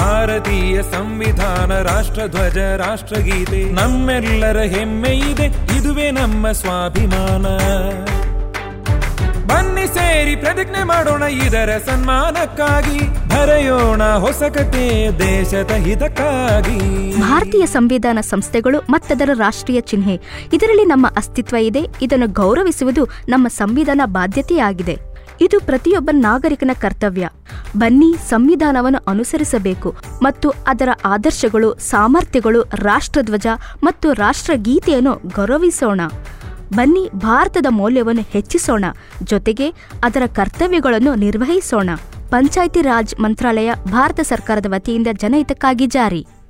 ಭಾರತೀಯ ಸಂವಿಧಾನ ರಾಷ್ಟ್ರಧ್ವಜ ರಾಷ್ಟ್ರಗೀತೆ ನಮ್ಮೆಲ್ಲರ ಹೆಮ್ಮೆ ಇದೆ ಇದುವೇ ನಮ್ಮ ಸ್ವಾಭಿಮಾನ ಬನ್ನಿ ಸೇರಿ ಪ್ರತಿಜ್ಞೆ ಮಾಡೋಣ ಇದರ ಸನ್ಮಾನಕ್ಕಾಗಿ ಬರೆಯೋಣ ಹೊಸ ಕತೆ ದೇಶದ ಹಿತಕ್ಕಾಗಿ ಭಾರತೀಯ ಸಂವಿಧಾನ ಸಂಸ್ಥೆಗಳು ಮತ್ತದರ ರಾಷ್ಟ್ರೀಯ ಚಿಹ್ನೆ ಇದರಲ್ಲಿ ನಮ್ಮ ಅಸ್ತಿತ್ವ ಇದೆ ಇದನ್ನು ಗೌರವಿಸುವುದು ನಮ್ಮ ಸಂವಿಧಾನ ಬಾಧ್ಯತೆಯಾಗಿದೆ ಇದು ಪ್ರತಿಯೊಬ್ಬ ನಾಗರಿಕನ ಕರ್ತವ್ಯ ಬನ್ನಿ ಸಂವಿಧಾನವನ್ನು ಅನುಸರಿಸಬೇಕು ಮತ್ತು ಅದರ ಆದರ್ಶಗಳು ಸಾಮರ್ಥ್ಯಗಳು ರಾಷ್ಟ್ರಧ್ವಜ ಮತ್ತು ರಾಷ್ಟ್ರಗೀತೆಯನ್ನು ಗೌರವಿಸೋಣ ಬನ್ನಿ ಭಾರತದ ಮೌಲ್ಯವನ್ನು ಹೆಚ್ಚಿಸೋಣ ಜೊತೆಗೆ ಅದರ ಕರ್ತವ್ಯಗಳನ್ನು ನಿರ್ವಹಿಸೋಣ ಪಂಚಾಯಿತಿ ರಾಜ್ ಮಂತ್ರಾಲಯ ಭಾರತ ಸರ್ಕಾರದ ವತಿಯಿಂದ ಜನಹಿತಕ್ಕಾಗಿ ಜಾರಿ